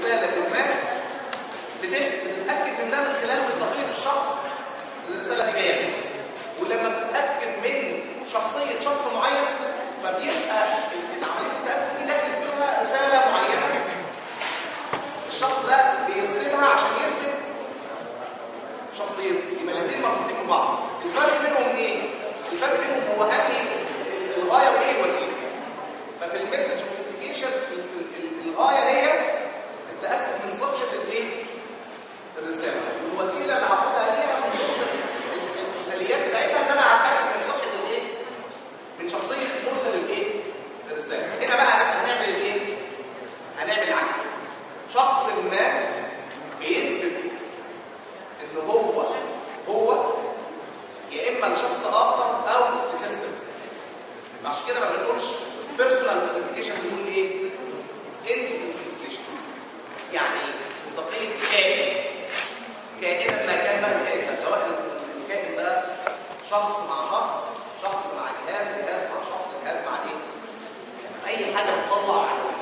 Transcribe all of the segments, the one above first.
رساله ما بت- بتتاكد من ده من خلال مصداقيه الشخص اللي الرساله دي جايه منه. ولما بتتاكد من شخصيه شخص معين فبيبقى ال- عمليه التاكد دي داخل فيها رساله معينه الشخص ده بيرسلها عشان يثبت شخصيته يبقى الاثنين مربوطين ببعض الفرق بينهم ايه الفرق بينهم هو انهي الغايه وايه الوسيله ففي المسج اوثنتيكيشن الغايه هي التاكد من صدق الايه الرساله والوسيله اللي هاخدها ليها من ضمن الاليات بتاعتها ان انا هتاكد من صحه الايه من شخصيه مرسل الايه الرساله هنا بقى هنعمل الايه هنعمل عكس شخص ما بيثبت ان هو هو يا اما لشخص اخر او لسيستم عشان كده ما بنقولش بيرسونال اوثنتيكيشن بنقول ايه انتيتي اوثنتيكيشن يعني مصداقيه كائن كائنا ما كان بقى الكائن ده سواء الكائن ده شخص مع شخص شخص مع جهاز جهاز مع شخص جهاز مع ايه اي حاجه بتطلع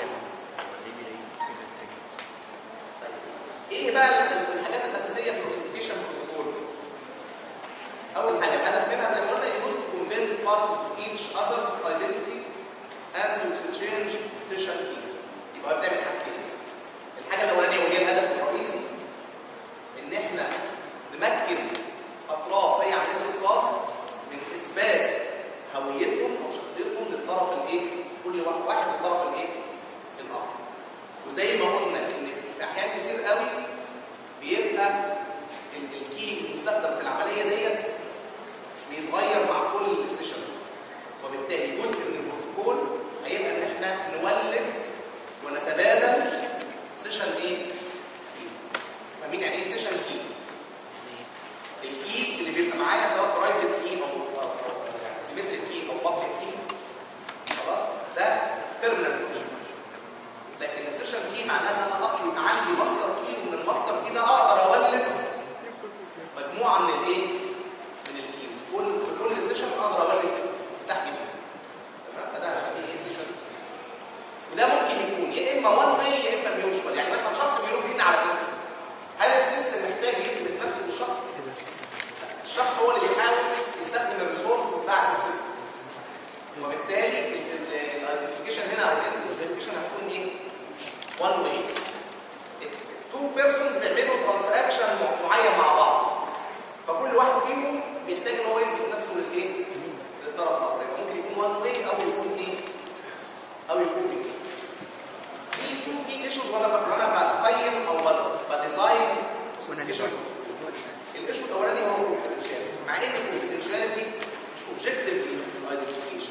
ايه بقى ال- الحاجات الاساسيه في الاوثنتيكيشن بروتوكول اول حاجه الهدف منها زي ما قلنا يوز to convince parts of each other's identity and to exchange session keys يبقى هو بتعمل حاجتين الحاجه الاولانيه وهي الهدف الرئيسي ان احنا نمكن اطراف اي عمليه اتصال من اثبات هويتهم او شخصيتهم للطرف الايه كل واحد واحد للطرف الايه الاخر وزي ما قلنا ان في احيان كتير قوي بيبقى ال- الكي المستخدم في العمليه ديت بيتغير مع كل سيشن وبالتالي جزء من البروتوكول هيبقى ان احنا نولد ونتبادل سيشن ايه؟ كيز. فاهمين يعني ايه سيشن كي؟ الكي اللي بيبقى معايا سواء برايفت كي او سيمتريك كي او بابليك كي خلاص ده بيرمننت كي لكن السيشن كي معناها ان انا اقدر يبقى عندي ماستر كي ومن الماستر كي ده اقدر اولد مجموعه من الايه؟ من الكيز كل في كل سيشن اقدر اولد مفتاح جديد تمام فده هنسميه ايه سيشن وده ممكن يكون يا اما وان واي يا اما ميوشوال يعني مثلا شخص بيلوج ان على سيستم هل السيستم محتاج يثبت نفسه للشخص؟ الشخص هو اللي بيحاول يستخدم الريسورسز بتاعت السيستم وبالتالي الايدنتيفيكيشن هنا او الايدنتيفيكيشن هتكون ايه؟ وان واي تو بيرسونز بيعملوا ترانزاكشن معين مع بعض فكل واحد فيهم بيحتاج ان هو يثبت نفسه للايه؟ للطرف الاخر يبقى ممكن يكون وان واي او يكون ايه؟ او يكون ميوشن في تو كي ايشوز وانا ب- وانا بقيم او ب- بديزاين authentication. الايشو الاولاني هو الكونفدينشاليتي مع ان الكونفدينشاليتي مش اوبجكتيف للايدنتيفيكيشن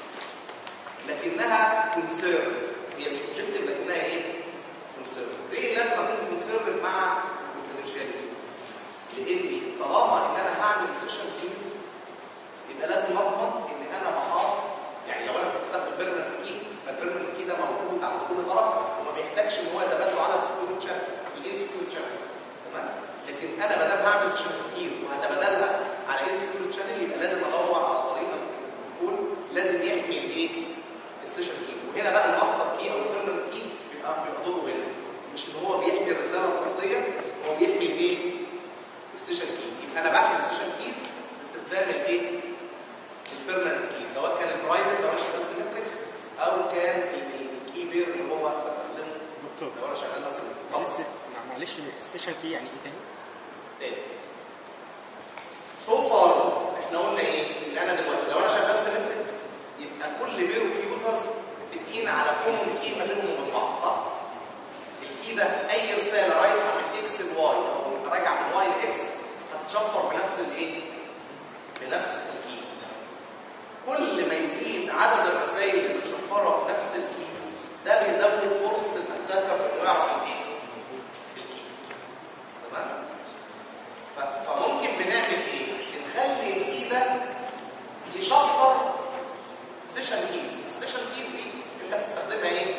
لكنها كونسيرن هي مش اوبجكتيف لكنها ايه؟ كونسيرن ليه لازم اكون كونسيرن مع الكونفدينشاليتي؟ لاني طالما ان انا هعمل سيشن كيز يبقى لازم اضمن ان انا بحافظ يعني لو انا كنت بستخدم بيرمننت كي فالبيرمننت كي ده موجود عند كل طرف وما بيحتاجش ان هو يتبادله على السكيورتي شانل الانسكيورتي شانل تمام لكن انا ما دام هعمل سيشن كيز وهتبادلها على الانسكيورتي شانل يبقى لازم ادور على طريقه تكون لازم يحمي الايه السيشن كي وهنا بقى الماستر كي او البيرمننت كي بيبقى بيبقى دوره هنا مش ان هو بيحمي الرساله الاصليه هو بيحمي الايه السيشن كي يبقى انا بعمل السيشن كيز باستخدام الايه البيرمننت كي سواء كان البرايفت لو انا شغال سيمتريك او كان الكي بير اللي هو بستخدمه دكتور لو انا شغال مثلا معلش خمسه معلش السيشن كي يعني ايه تاني؟ تاني سو فار احنا قلنا ايه اللي انا دلوقتي لو انا شغال سيمتريك يبقى كل بير وفي يوزرز متفقين على كومن كي ما بينهم وبين بعض صح؟ الكي ده اي رساله رايحه من اكس لواي او راجعه من واي لاكس هتتشفر بنفس الايه؟ بنفس الكي كل ما يزيد عدد الرسائل اللي متشفره بنفس الكي ده بيزود فرصه الاتاكر في انه يعرف الايه؟ الكي تمام؟ ف- فممكن بنعمل ايه؟ نخلي الكي ده يشفر سيشن كيز السيشن كيز دي انت هتستخدمها ايه؟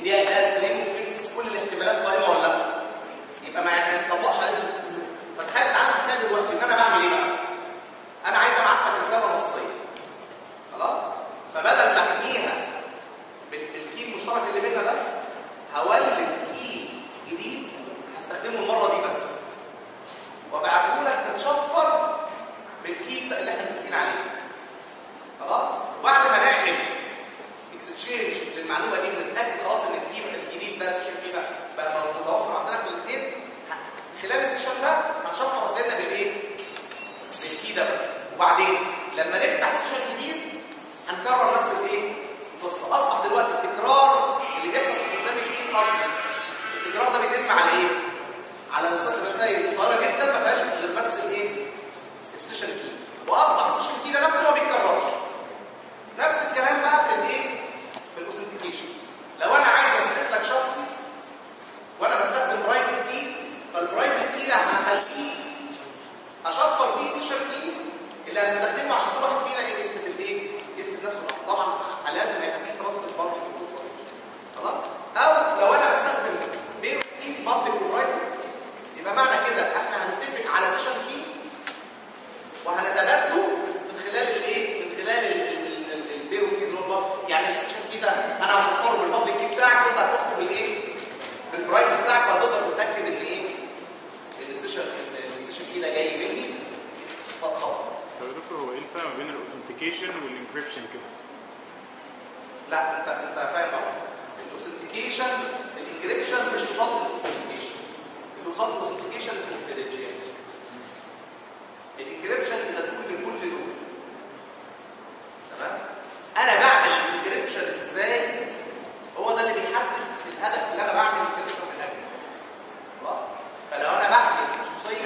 دي ده ستريم اوف بيتس كل الاحتمالات قائمه ولا لا يبقى ما ما يطبقش على اسم فتخيل تعالى تخيل دلوقتي ان انا بعمل ايه بقى انا عايز ابعت لك رساله نصيه خلاص فبدل ما احميها بال- بالكي المشترك اللي بيننا ده هولد كي جديد هستخدمه المره دي بس وابعته لك متشفر بالكي بتاع اللي احنا متفقين عليه خلاص وبعد ما نعمل اكستشينج للمعلومه دي ونتاكد خلاص ان الكي الجديد ده السيشن كي بقى بقى متوفر عندنا في الاثنين خلال السيشن ده هنشفر رسائلنا بالايه؟ بالكي ده بس وبعدين لما نفتح سيشن جديد هنكرر نفس الايه؟ القصه اصبح دلوقتي التكرار اللي بيحصل في استخدام الكي الاصلي التكرار ده بيتم على ايه؟ على رسائل صغيره جدا ما فيهاش غير بس الايه؟ السيشن كي واصبح السيشن كي ده نفسه ما بيتكررش نفس الكلام بقى في الايه في الاوثنتيكيشن لو انا عايز اثبت لك شخصي وانا بستخدم برايفت كي فالبرايفت كي ده هخليه اشفر بيه سيشن كي اللي هنستخدمه عشان كل واحد فينا ايه يثبت الايه يثبت نفسه طبعا لازم يبقى فيه تراست بارتي في القصه دي خلاص او لو انا بستخدم بين كيز بابليك وبرايفت يبقى معنى كده احنا هنتفق على سيشن كي وهنتبادله بس من خلال الايه من خلال البير اوف كيز يعني السيشن كي ده انا هشفره بالبابليك كي بتاعك وانت هتحكم بالايه بالبرايفت بتاعك فهتقدر تتاكد ان ايه ان السيشن ان السيشن كي ده جاي مني فتصور طب يا دكتور هو ايه الفرق ما بين الاوثنتيكيشن والانكريبشن كده؟ لا انت انت فاهم طبعا الاوثنتيكيشن الانكريبشن مش قصاد الاوثنتيكيشن اللي قصاد الاوثنتيكيشن الكونفيدنشاليتي الانكريبشن اذا تقول لكل دول تمام انا بعمل الانكريبشن ازاي هو ده اللي بيحدد الهدف اللي انا بعمل الانكريبشن في الاخر خلاص فلو انا بعمل خصوصيه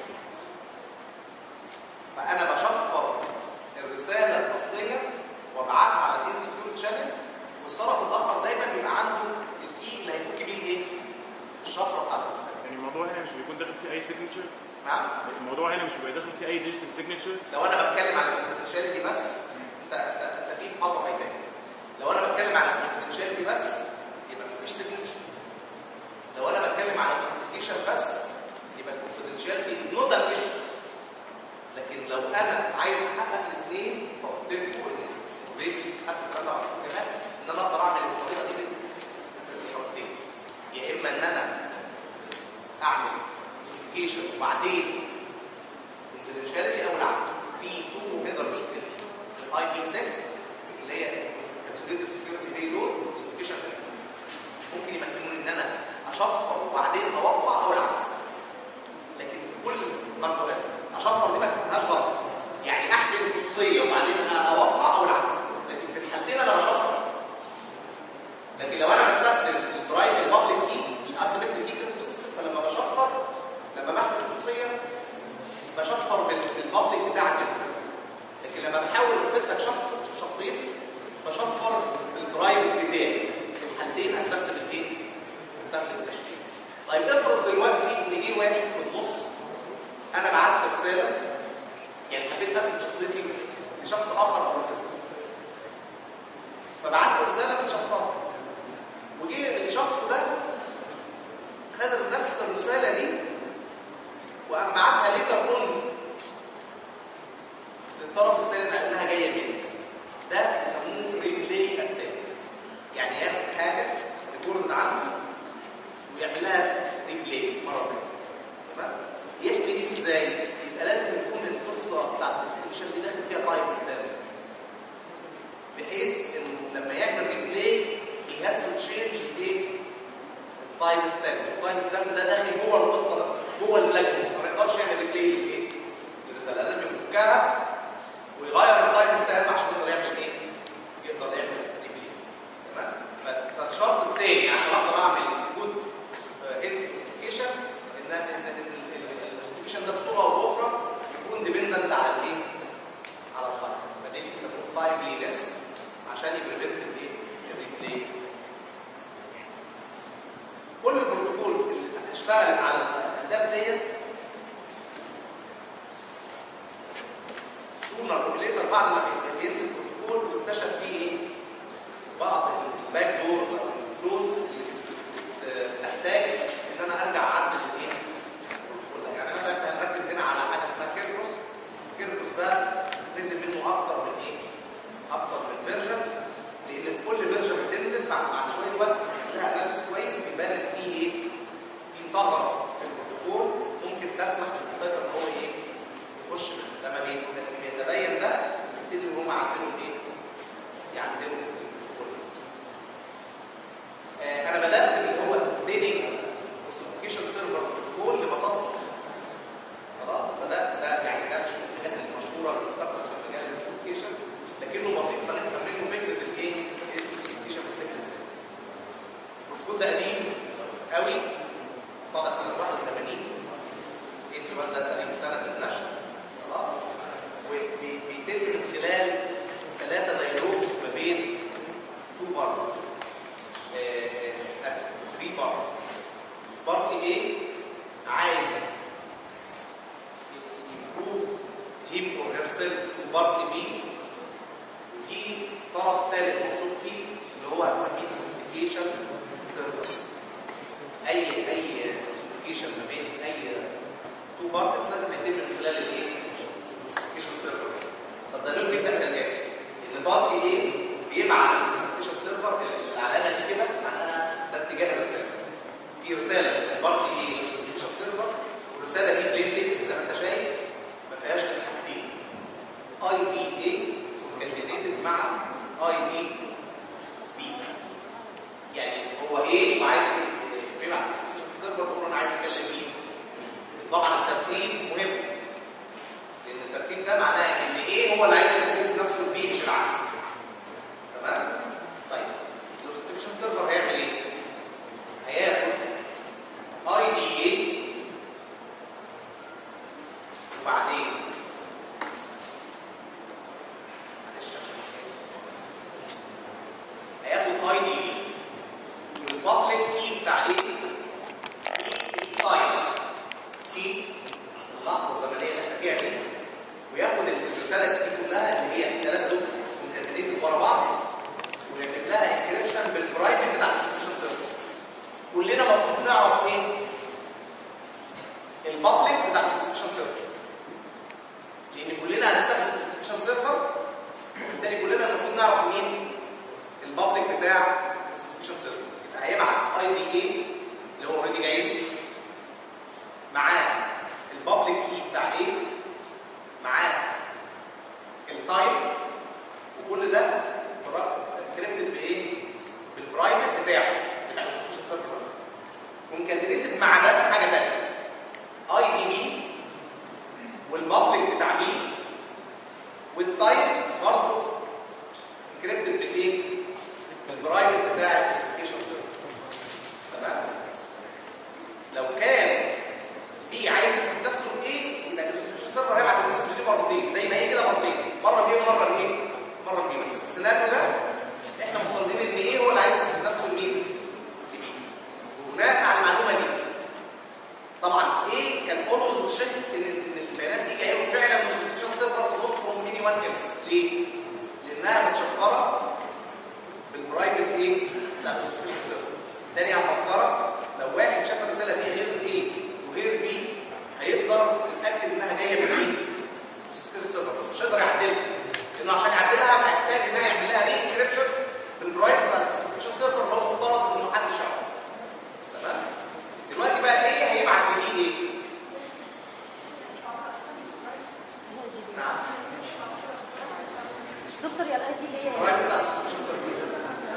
فانا بشفر الرساله الاصليه وابعتها على الانسكيور شانل والطرف الاخر دايما بيبقى عنده الكي اللي هيفك بيه الايه الشفره بتاعت الرساله يعني الموضوع هنا مش بيكون داخل فيه اي سيجنتشر نعم الموضوع هنا مش بيبقى داخل فيه اي ديجيتال سيجنتشر لو انا بتكلم عن الكونفدنشاليتي بس انت انت انت في خطوه فايتاك لو انا بتكلم عن الكونفدنشاليتي بس يبقى مفيش سيجنتشر لو انا بتكلم عن الاوثنتيكيشن بس يبقى الكونفدنشاليتي از نوت ان ايشو لكن لو انا عايز احقق الاثنين فقلت لكم ان بيت حتى الكلام ده على فكرة كمان ان انا اقدر اعمل الطريقه دي بشرطين يا اما ان انا اعمل اوثنتيكيشن وبعدين confidentiality او العكس في تو ميثودز في الاي بي سيك اللي هي integrated security payload authentication ممكن يمكنوني ان انا اشفر وبعدين اوقع او العكس لكن في كل برضه لازم اشفر دي ما تفهمهاش غلط يعني احمل الخصوصيه وبعدين اوقع او العكس لكن في الحالتين انا بشفر لكن لو انا بستخدم البرايفت البابليك كي الاسيمتريك كي كريبتو سيستم فلما بشفر لما بحمل خصوصيه بشفر بال- بالبابليك بتاعك انت لكن لما بحاول اثبت لك شخص شخصيتي بشفر بالبرايفت بتاعي في الحالتين استخدم الايه؟ استخدم التشفير طيب افرض دلوقتي ان جه واحد في النص انا بعت رساله يعني حبيت اثبت شخصيتي لشخص اخر او لسيستم فبعت رساله متشفره وجه الشخص ده خد نفس الرساله دي وقام بعتها ليتر اون للطرف الثاني على انها جايه مني ده يسموه ريبلاي اتاك يعني ياخد حاجه ريكورد عنه ويعمل لها ريبلاي مره ثانيه تمام يحمي دي ازاي يبقى لازم يكون القصه بتاعت الاستيشن دي داخل فيها تايم ستامب بحيث انه لما يعمل ريبلاي he has to change الايه التايم ستامب التايم ستامب ده داخل جوه القصه ده جوه البلاك بوكس ما يقدرش يعمل ريبلاي للايه للرساله لازم يفكها ويغير التايم ستامب عشان يقدر يعمل ايه يقدر يعمل ريبلاي تمام ف- فالشرط الثاني عشان اقدر اعمل جود انتيكيشن ان ان الاستيكيشن ده بصوره او باخرى يكون ديبندنت على الايه على التايم فده بيسموه تايملينس عشان يبريفنت الايه الريبلاي كل البروتوكولز اللي اشتغلت على الاهداف ديت سونا روجليتر بعد ما بي- بينزل بروتوكول واكتشف فيه ايه؟ بعض الباك دورز او الفلوز يعدلوا آه، انا بدات اللي هو بيني اوثنتيكيشن سيرفر بكل بساطه خلاص فده ده يعني ده مش من الحاجات المشهوره اللي بتستخدم في مجال الاوثنتيكيشن لكنه بسيط فنفهم منه فكره الايه الاوثنتيكيشن بتتم ازاي البروتوكول ده قديم قوي طالع سنه 81 81 ده تقريبا سنه النشر خلاص وبيتم من خلال ثلاثه دايلوجز ما بين تو بارتنرز اسف 3 بارتنرز بارتي A عايز improve him or herself to party B وفي طرف ثالث مقصود فيه اللي هو هنسميه authentication server اي اي authentication ما بين اي تو بارتس لازم يتم من خلال الايه؟ authentication server فالدايلوج بيبدا كالاتي ان بارتي A بيبعت authentication server العلامه دي كده معناها ده اتجاه الرساله في رساله بارتي A authentication server والرساله دي بلين تكست زي ما انت شايف ما فيهاش غير حاجتين اي دي اي كانديديتد مع اي دي بي يعني هو ايه وعايز بيبعت السيرفر بيقول انا عايز اكلم مين طبعا الترتيب مهم لان الترتيب ده معناه ان ايه هو اللي عايز يكون في نفسه البي مش العكس تمام طيب الاوثنتيكيشن سيرفر هيعمل ايه هياخد اي دي اي وبعدين معلش عشان هياخد اي دي والبابليك كي بتاع ايه؟ الفايل تي اللحظه الزمنيه اللي احنا فيها دي وياخد الرساله دي كلها اللي هي الثلاثه دول مترتبين ورا بعض ويعمل لها انكريبشن بالبرايفت بتاع الانكريبشن سيرفر كلنا المفروض نعرف ايه؟ البابليك بتاع الانكريبشن سيرفر لان كلنا هنستخدم الانكريبشن سيرفر وبالتالي كلنا المفروض نعرف مين البابليك بتاع الانكريبشن سيرفر يبقى هيبعت اي دي اي اللي هو اوريدي جاي له معاه البابليك كي بتاع ايه معاه التايب وكل ده انكريبتد بايه بالبرايفت بتاعه بتاع الانستتيوشن سيرفر وانكريبتد مع ده حاجه ثانيه اي دي بي والبابليك بتاع مين والتايب برضه انكريبتد بالايه بالبرايفت بتاع الانستتيوشن سيرفر تمام لو كان بي عايز يثبت نفسه بايه يبقى الانستتيوشن سيرفر هيبعت المسج دي مرتين زي ما هي كده مرتين مره بي ومره بايه مره بي بس في السيناريو ده احنا مفترضين ان ايه هو اللي عايز يثبت نفسه لمين لبي وبناء على المعلومه دي طبعا ايه كان اولويز بتشك ان ان البيانات دي جايه له فعلا من الانستتيوشن سيرفر نوت فروم اني وان ايلس ليه؟ لانها متشفره بالبرايفت ايه بتاع الانستتيوشن سيرفر تاني هفكرك لو واحد شاف الرساله دي غير ايه وغير بي هيقدر يتاكد انها جايه من مين؟ الانستتيوشن سيرفر بس مش هيقدر يعدلها لانه عشان يعدلها محتاج انها يعمل لها ري انكريبشن بالبرايفت بتاع الانستتيوشن سيرفر اللي هو مفترض انه محدش يعرفه تمام؟ دلوقتي بقى ايه هيبعت لدي ايه؟ نعم دكتور يا الاي دي اللي هي برايفت بتاع الانستتيوشن سيرفر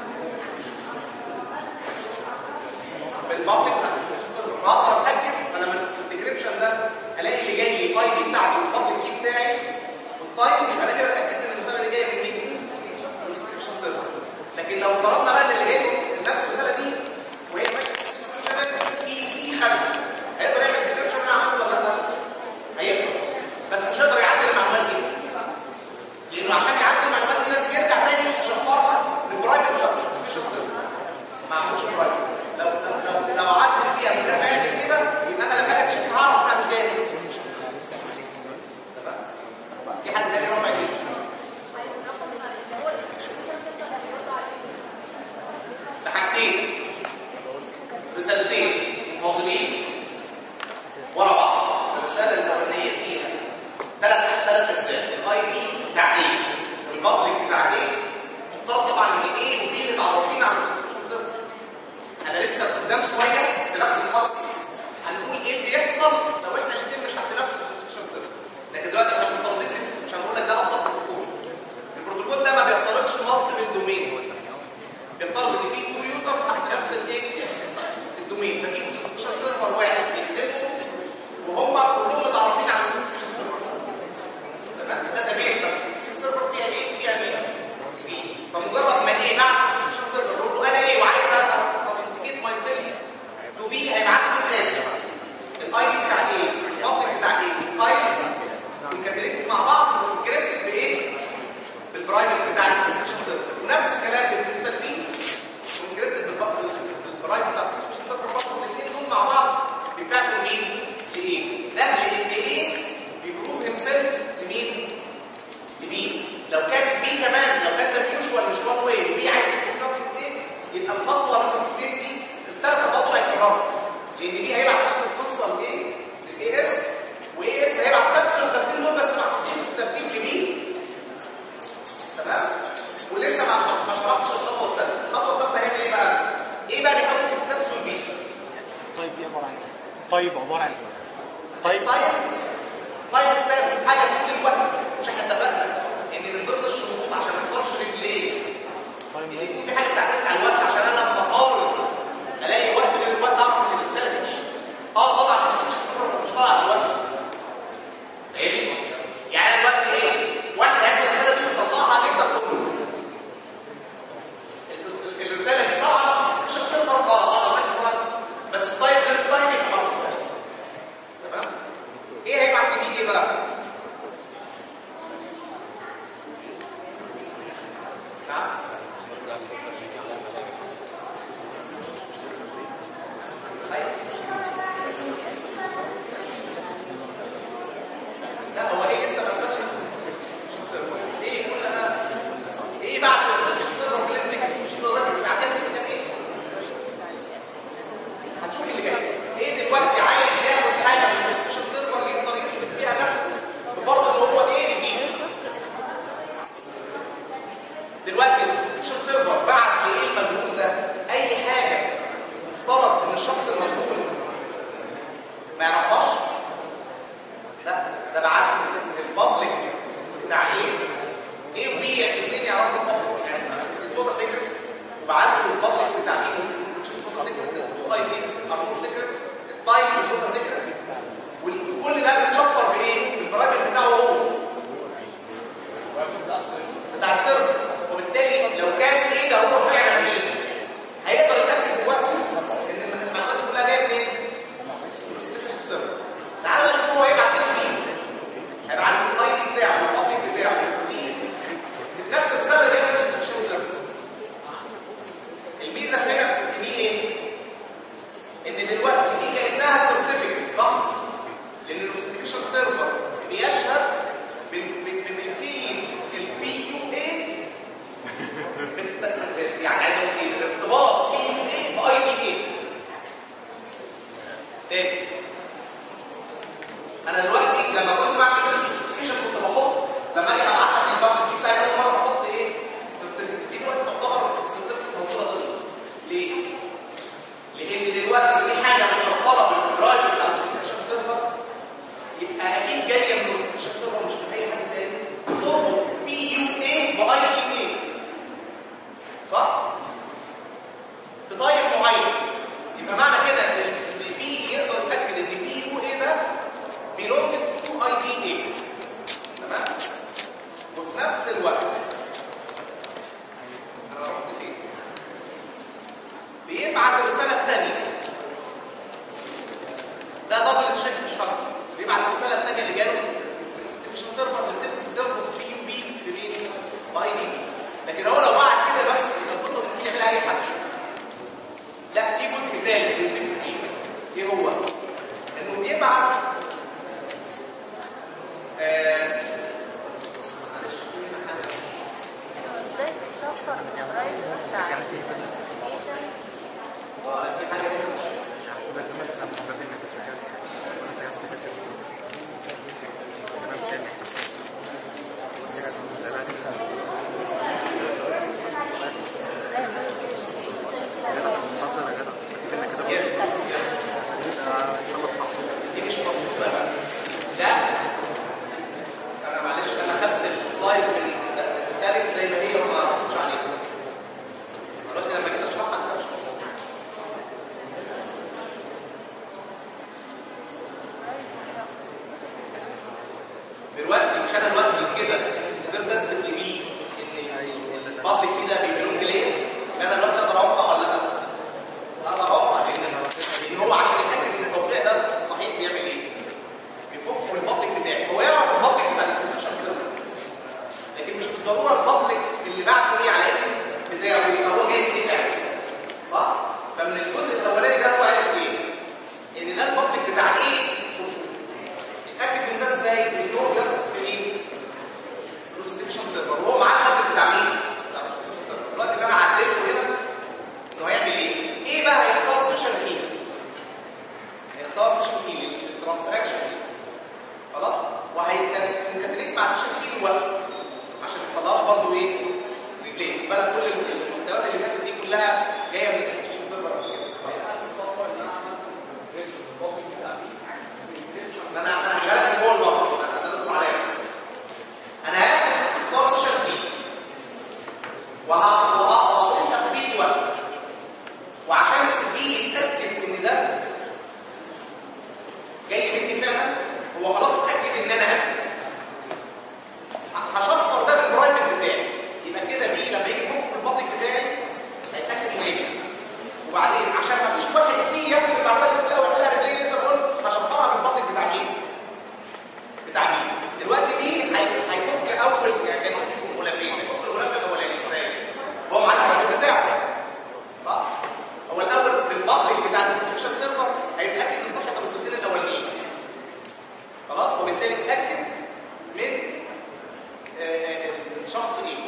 بالبابليك بتاع الانستتيوشن سيرفر فاقدر اتاكد انا من الديكريبشن ده الاقي اللي جاي لي الاي دي بتاعتي والبابليك كي بتاعي والتايم يبقى انا كده اتاكدت ان الرساله دي جايه من مين؟ من الانستتيوشن سيرفر لكن لو فرضنا بقى ان اللي جاي له نفس الرساله دي وهي ماشيه في الانستتيوشن بي سي خدها هيقدر يعمل ديكريبشن انا عملته ولا لا؟ هيقدر بس مش هيقدر يعدل المعلومات دي لانه عشان يعدل المعلومات دي لازم يرجع تاني يشفرها للبرايفت بتاع الانستتيوشن سيرفر ما عملوش برايفت لو لو لو عدل فيها من غير ما يعمل كده يبقى انا لما اجي اشوف هعرف انها مش جايه من الانستتيوشن تمام في حد تاني رفع ايده بحاجتين ان بي هيبعت نفس القصه لايه للاي اس واي اس هيبعت نفس الرسالتين دول بس معكوسين في الترتيب لمين تمام ولسه ما ما شرحتش الخطوه الثالثه الخطوه الثالثه هيعمل ايه بقى ايه بقى بيحاول يثبت نفسه لمين طيب دي عباره عن ايه؟ طيب عباره عن ايه؟ طيب طيب طيب ستاب حاجه طول الوقت مش احنا اتفقنا ان من ضمن الشروط عشان ما يحصلش ريبلاي طيب ان يكون في حاجه بتعتمد على الوقت عشان انا لما اقارن الاقي وقت غير الوقت اعرف ان الرساله تمشي اه طبعا بس مش صفر بس مش طالع على الوقت فاهمني؟ يعني أنا دلوقتي ايه؟ واحد هياخد الرساله دي ويطلعها نقدر كله الرساله دي طالعه مش صفر اه اه لغايه الوقت بس التايم غير التايم يبقى خلاص تمام؟ ايه هيبعت لي ايه بقى؟ نعم؟ لا هو ايه لسه ما اثبتش نفسه ايه يكون انا ايه بعد السيرفر اللي انت مش الراجل بعدين تكتب ايه هتشوف اللي جاي ايه دلوقتي عايز ياخد حاجه من السيرفر سيرفر يقدر يثبت بيها نفسه بفرض ان هو ايه بي دلوقتي السيرفر سيرفر بعت لايه المجهول ده اي حاجه مفترض ان الشخص المجهول ما يعرفهاش لا ده بعت البابليك بتاع ايه ايه وبي الاثنين يعرفوا البابليك يعني الصوره سيكريت وبعت له البابليك بتاع ايه ممكن تشوف صوره سيكريت الاي بيز ارقام سيكريت التايم صوره سيكريت وكل ده بيتشفر بايه بالبرايفت بتاعه هو بتاع السيرفر وبالتالي لو كان ايه ده هو فعلا مين هيقدر يتاكد دلوقتي ان المعلومات دي كلها جايه منين من السيرفر تعالوا نشوف هو هيبعت لنا مين هيبقى عنده الاي دي بتاعه والبابليك بتاعه والتي نفس الرساله اللي هي نفس الفيشن سيرفر عشان ما فيش واحد سي ياخد المعلومات دي كلها ويعملها ريبلاي ليتر اون هشفرها بالبابليك بتاع مين؟ بتاع مين؟ دلوقتي مين هي- هيفك اول يعني كانوا غلافين هيفك الغلاف الاولاني ازاي؟ وهو على البابليك بتاعه صح؟ هو الاول بالبابليك بتاع الانفكشن سيرفر هيتاكد من صحه الرصيدين الاولانيين خلاص وبالتالي اتاكد من آه، آه، الشخص ايه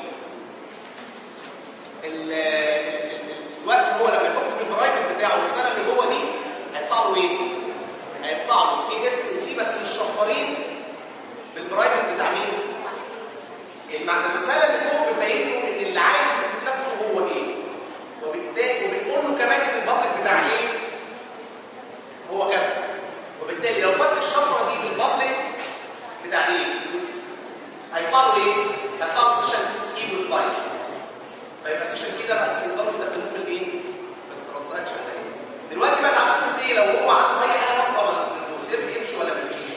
ال- ال- ال- الوقت هو لما يفك بالبرايفت بتاعه الرساله اللي جوه دي هيطلع له ايه؟ هيطلع له اي اس تي بس مش شفرين بالبرايفت بتاع مين؟ المعنى الرساله اللي فوق بتبين له ان اللي عايز يثبت نفسه هو ايه؟ وبالتالي وبتقول له كمان ان البابليك بتاع ايه؟ هو كذا وبالتالي لو فك الشفره دي بالبابليك بتاع ايه؟ هيطلع له ايه؟ هيطلع له سيشن كي بالبايت فيبقى السيشن كي ده بقى يقدروا يستخدموه في الايه؟ في الترانزاكشن ده دلوقتي بقى تعالوا نشوف ايه لو هو عنده اي حاجه ناقصه من دول يمشي ولا ما يمشيش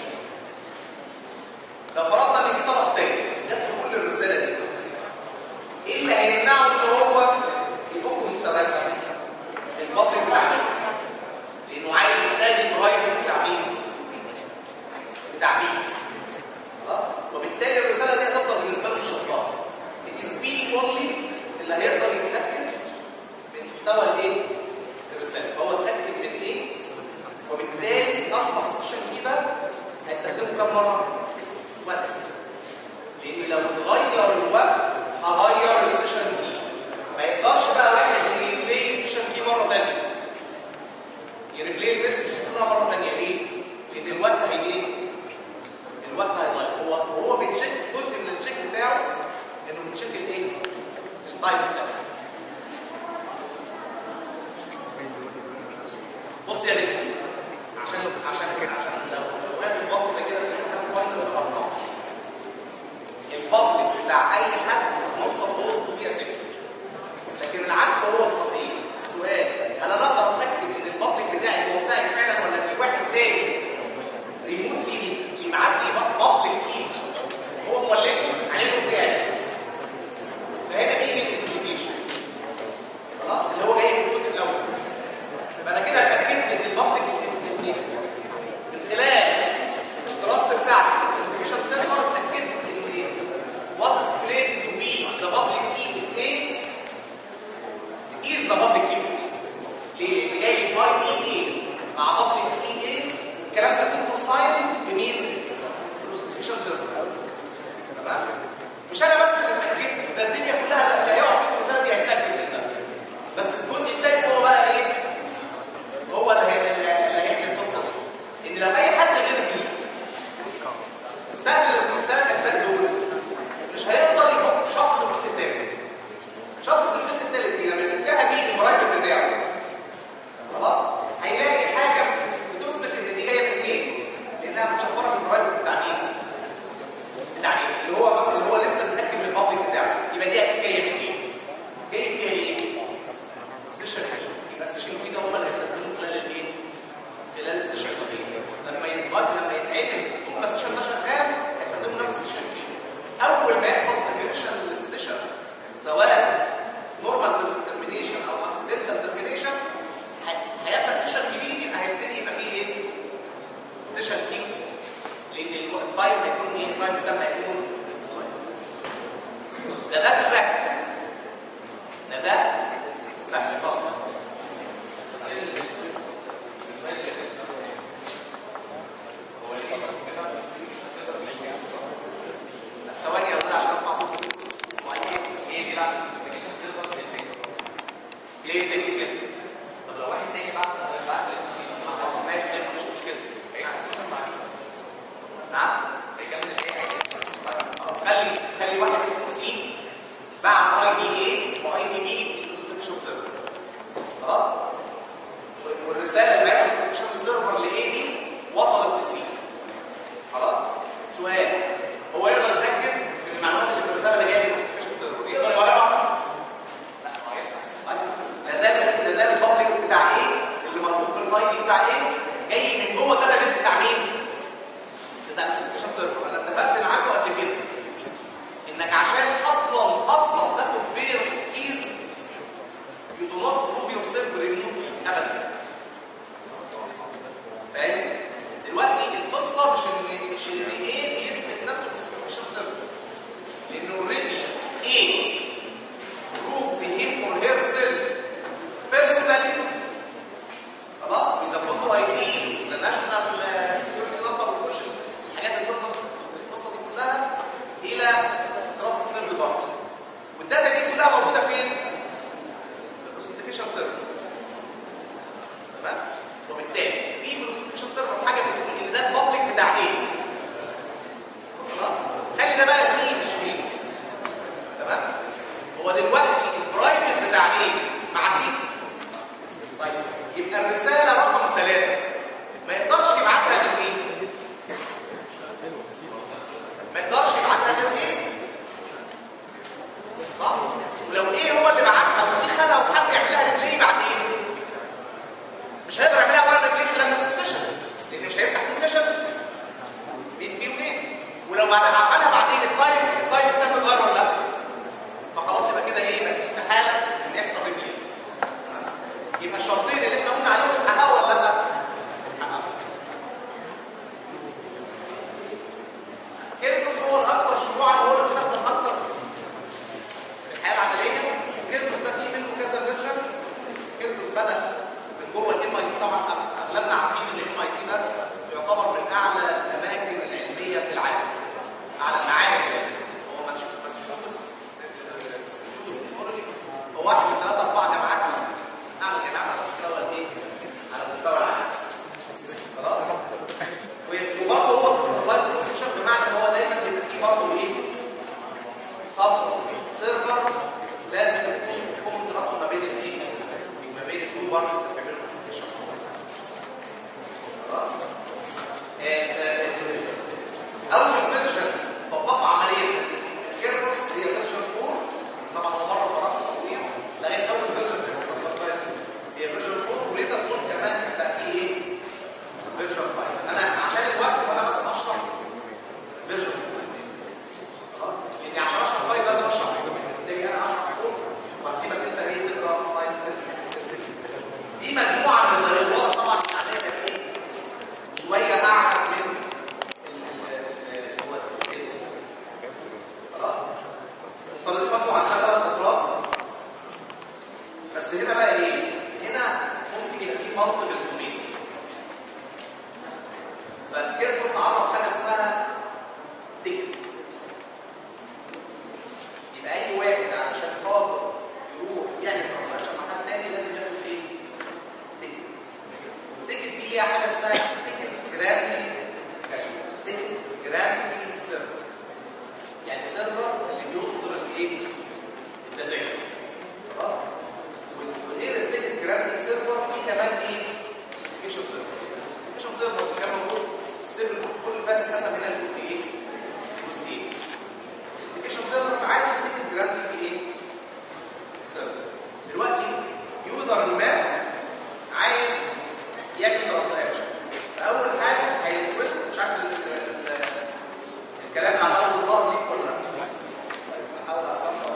لو فرضنا ان في طرف تاني جت كل الرساله دي ايه اللي هيمنعه ان هو يفك محتوياتها؟ البابليك بتاع مين؟ لانه عايز يحتاج البرايفت بتاع مين؟ بتاع مين؟ خلاص؟ وبالتالي الرساله دي هتفضل بالنسبه له الشفار. It is B only اللي هيقدر يتاكد من محتوى الايه؟ الرساله، فهو اتاكد من ايه؟ وبالتالي اصبح السيشن كي ده هيستخدمه كم مره؟ بس لان لو اتغير الوقت هغير السيشن كي ما يقدرش بقى واحد يريبلاي السيشن كي مره ثانيه يريبلاي المسج كلها مره ثانيه ليه؟ لان الوقت هي ايه؟ الوقت هيضيع هو وهو بيتشيك جزء من التشيك بتاعه انه بيتشيك الايه؟ التايم ستامب بص يا ريت عشان عشان عشان لو لو وقعت البط زي كده في الامتحان الفاينل ده غلط البابليك بتاع اي حد نوت سبورت بيها سيفتي لكن العكس هو الصحيح السؤال هل انا اقدر اتاكد ان البابليك بتاعي هو بتاعي فعلا ولا في واحد تاني ريموتلي يبعت لي بابليك كي هو مولده عليه بتاعي فهنا بيجي الاكسبليكيشن خلاص اللي هو جاي في الجزء الاول فانا كده اتاكدت ان البابليك من خلال الدراسه بتاعتي الانفورميشن سيرفر اتاكدت ان what is claimed to be the public key of A is the public key of A ليه؟ لان جاي اي دي اي مع public key A الكلام ده كله ساين بمين؟ الانفورميشن سيرفر تمام؟ مش انا بس اللي اتاكدت ده الدنيا كلها اللي هيقع في الرساله دي هيتاكد من ده بس الجزء الثالث هو بقى ايه؟ هو اللي هي- اللي هيحكي القصه دي ان لو اي حد غير بيه استخدم الثلاث اجزاء دول مش هيقدر يحط شفره الجزء الثالث شفره الجزء الثالث دي لما يفكها بيه بالمراكب بتاعه خلاص هيلاقي حاجه بتثبت ان دي جايه من ايه لانها متشفره بالمراكب بتاع مين بتاع مين اللي هو اللي هو لسه متاكد من البابليك بتاعه يبقى دي اكيد جايه من ايه جاي فيها ايه سيشن كي يبقى السيشن كي ده هم اللي هيستخدموه خلال الايه خلال السيشن كي لما يتغير لما يتعمل طول ما السيشن ده شغال هيستخدموا نفس السيشن كي اول ما يحصل ترمينيشن للسيشن سواء نورمال ترمينيشن او اكسيدنتال ترمينيشن هيبدا سيشن جديد يبقى هيبتدي يبقى فيه ايه سيشن كي لان التايم هيكون ايه التايم ستامب هيكون ده ده السهل ده ده السهل فقط لا، ثواني يا ولاد عشان اسمع صوتك وبعدين هي دي بقى السيرتيفيكيشن سيرفر للتكست ليه التكست لسه طب لو واحد تاني بعت بعت ماشي حلو، مفيش مشكله هي اساسا مع مين؟ نعم هيكمل الايه عادي خلاص خلي خلي واحد اسمه سي بعت اي دي اي واي دي بي للسيرفر سيرفر خلاص والرساله اللي بعتها للسيرفر سيرفر لاي دي وصلت لسي خلاص السؤال هو يقدر يتاكد من المعلومات اللي في الرساله اللي جايه من السيرفر سيرفر يقدر يغيرها لا هو هيبقى لا زال لا زال البابليك بتاع ايه اللي مربوط بالاي دي بتاع ايه جاي من جوه الداتا بيس بتاع مين بتاع السيرفر سيرفر انا اتفقت معاكم قبل كده انك عشان اصلا اصلا تاخد بير كيز يو دو نوت بروف يور سيلف ريموتلي ابدا فاهم دلوقتي القصه مش ان مش ان ايه بيثبت نفسه كاستيميشن سيرفر لانه اوريدي ايه prove him or herself personally خلاص اذا فوتو اي دي اذا ناشونال سكيورتي نمبر وكل الحاجات اللي بتطلع القصه دي كلها الى تراست سيرفر بارتي والداتا دي كلها موجوده فين؟ في الاوثنتيكيشن سيرفر تمام؟ وبالتالي في في الاوثنتيكيشن سيرفر حاجه بتقول ان ده البابليك بتاع ايه؟ خلاص؟ خلي ده بقى سي مش ايه تمام؟ هو دلوقتي البرايفت بتاع ايه؟ مع سي طيب يبقى الرسالة رقم ثلاثة ما يقدرش يبعتها غير ايه؟ ما يقدرش يبعتها غير ايه؟ صح؟ ولو ايه هو اللي بعتها وسي خدها وحب يعملها ريبلاي بعدين مش هيقدر يعملها ولا ريبلاي خلال نفس السيشن لان مش هيفتح تو سيشنز بين بين وايه؟ ولو بعد عملها بعدين التايم التايم ستامب اتغير ولا لا؟ فخلاص يبقى كده ايه؟ يبقى في استحالة ان يحصل ريبلاي يبقى الشرطين اللي احنا قلنا عليهم اتحققوا ولا لا؟ اتحققوا. كيربس هو الاكثر شيوعا وهو اللي بيستخدم اكتر في الحياه العمليه كيربس ده فيه منه كذا فيرجن كيربس بدا من جوه الام اي تي طبعا اغلبنا عارفين ان الام اي تي ده يعتبر من اعلى الاماكن العلميه في العالم اعلى المعاهد يعني هو ماساتشوستس تكنولوجي هو واحد من ثلاثة أربع جامعات عالمية. أعلى جامعات على مستوى الإيه؟ على مستوى العالم. خلاص؟ و- وبرضه هو سوبرفايز سوليوشن بمعنى إن هو دايما بيبقى فيه برضه إيه؟ سب سيرفر لازم يكون تراست ما بين الإيه؟ ما بين التو بارتيز اللي بيعملوا الابلكيشن. خلاص؟ آه، آه، أول فيرجن طبقها عمليا كيربس هي فيرجن 4 طبعا هو مره مراحل تطوير لغايه اول فيرجن كانت ستاندرد هي فيرجن 4 وليتر فون كمان كان بقى فيه ايه؟ فيرجن 5 انا عشان الوقت فانا بس هشرح فيرجن 4 خلاص؟ لاني عشان اشرح 5 لازم اشرح بالتالي انا هشرح 4 وهسيبك انت ايه تقرا 5 6 دي مجموعه من الرياضات طبعا يعني كانت ايه؟ شويه اعلى من ال- ال- هو الاسم خلاص؟ صليت مجموعة عندها ثلاث أطراف بس هنا بقى إيه؟ هنا ممكن يبقى في منطق الدومين فالكيربوس عرف حاجة اسمها تيكت يبقى أي واحد علشان خاطر يروح يعمل ترانزاكشن مع حد تاني لازم ياخد إيه؟ تيكت التيكت دي ليها حاجة اسمها تيكت جرانتي تيكت جرانتي سيرفر يعني سيرفر اللي بيصدر الايه التذاكر خلاص وغير التيكت جرافيك سيرفر في كمان ايه سبيكيشن سيرفر سبيكيشن سيرفر كان موجود السر كل اللي فات اتقسم هنا لجزء ايه جزئين سبيكيشن سيرفر عادي التيكت جرافيك ايه سيرفر دلوقتي يوزر ما عايز يعمل ترانزاكشن فاول حاجه هيريكوست مش عارف ال- ال- ال- الكلام على اول ظهر ليك ولا لا احاول اقرا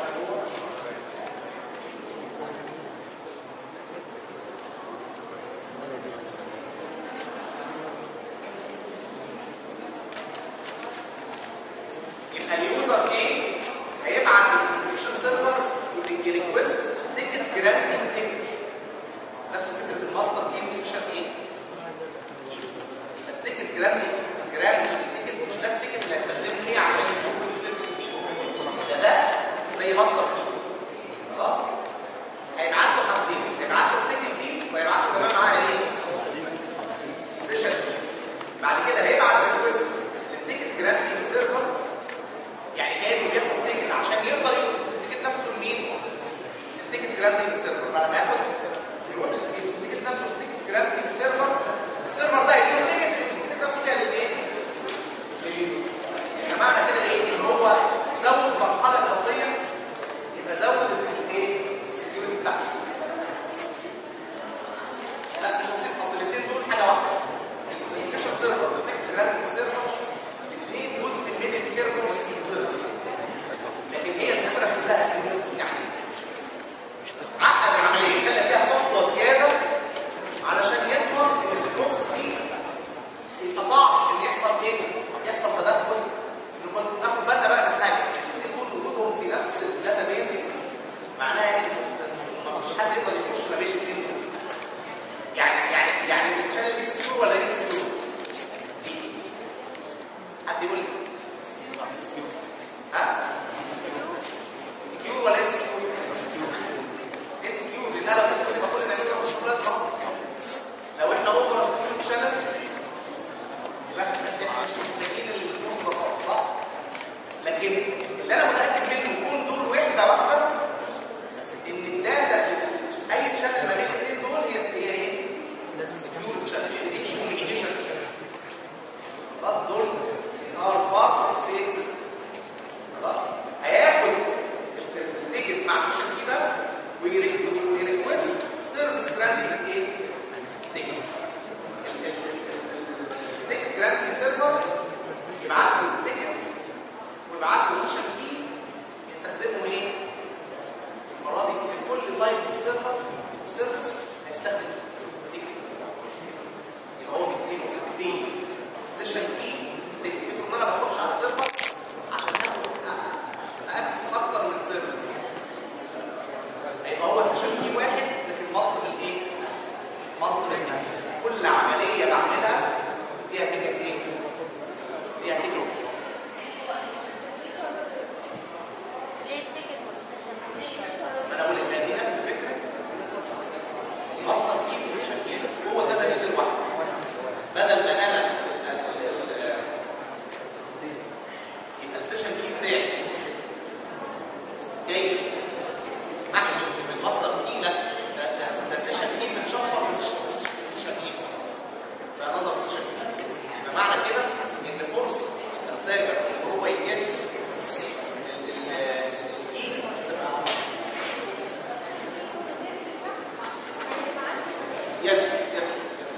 يبقى اليوزر ايه هيبعت للسبسكريبشن سيرفر ريكويست تيكت جراند تيكت نفس فكره الماستر جيم سيشن ايه التيكت جراند جراند تيكت مش ده التيكت اللي هيستخدمه فيه عشان يدخل السيرفر ده ده زي ماستر كي خلاص هيبعت له حاجتين هيبعت له التيكت دي وهيبعت له كمان معاها ايه سيشن بعد كده هيبعت ريكويست للتيكت جراند سيرفر يعني كانه بياخد تيكت عشان يقدر ياخد التيكت نفسه لمين؟ التيكت جراندنج سيرفر بعد ما ياخد يروح التيكت نفسه التيكت جراندنج سيرفر السيرفر ده هيديله التيكت التيكت نفسه كده للايه؟ لليوزر يعني معنى كده ايه؟ ان هو زود مرحله اضافيه يبقى زود الايه؟ السكيورتي بتاع السيستم لا مش هسيب اصل الاثنين دول حاجه واحده الكوميونيكيشن سيرفر والتيكت جراندنج سيرفر الاثنين جزء من الكيربر سيرفر لكن هي الفكره كلها إن يعني عقد العمليه خلى فيها خطوه زياده حد يقدر يخش ما بين الاثنين دول يعني يعني يعني الشانل دي سكيور ولا انسكيور؟ دي حد يقول لي ها؟ سكيور ولا انسكيور؟ انسكيور لان انا لو سكيور يبقى كل اللي نعمله مش لازم اصلا لو احنا اوفر سكيور شانل يبقى احنا مش محتاجين النص ده خالص صح؟ لكن اللي انا متاكد منه يكون دول وحده واحده ان الداتا اي شانل ما بين الاثنين دول هي هي ايه؟ لازم سكيور شانل دي مش كوميونيكيشن خلاص دول اربعه سيكس خلاص هياخد التيكت مع السيشن كده ويريكوست سيرفيس جراندنج ايه؟ تيكت التيكت جراندنج سيرفر يبعت له التيكت ويبعت له سيشن كي يستخدمه ايه؟ المره دي لكل تايب اوف سيرفر سيرفيس هيستخدم تيكت يبقى هو بيديله الاثنين سيشن كي تيكت المفروض ان انا بخش على السيرفر عشان اخد اكسس اكتر من سيرفيس هيبقى هو سيشن كي واحد لكن مالتيبل ايه؟ مالتيبل تيكت كل عمليه بعملها ليها تيكت ايه؟ ليها تيكت ما انا بقول ان دي نفس فكره مصدر كي وسيشن كي بس جوه الداتا بيز الواحد بدل ما انا ال- ال- ال- يبقى السيشن كي بتاعي جاي محمل من مصدر كي لا ده ده- ده سيشن كي متشفر بسيشن سيشن كي ده نظر سيشن كي بمعنى كده ان فرصه التاجر ان هو يقيس ال- ال- الكي تبقى يس يس يس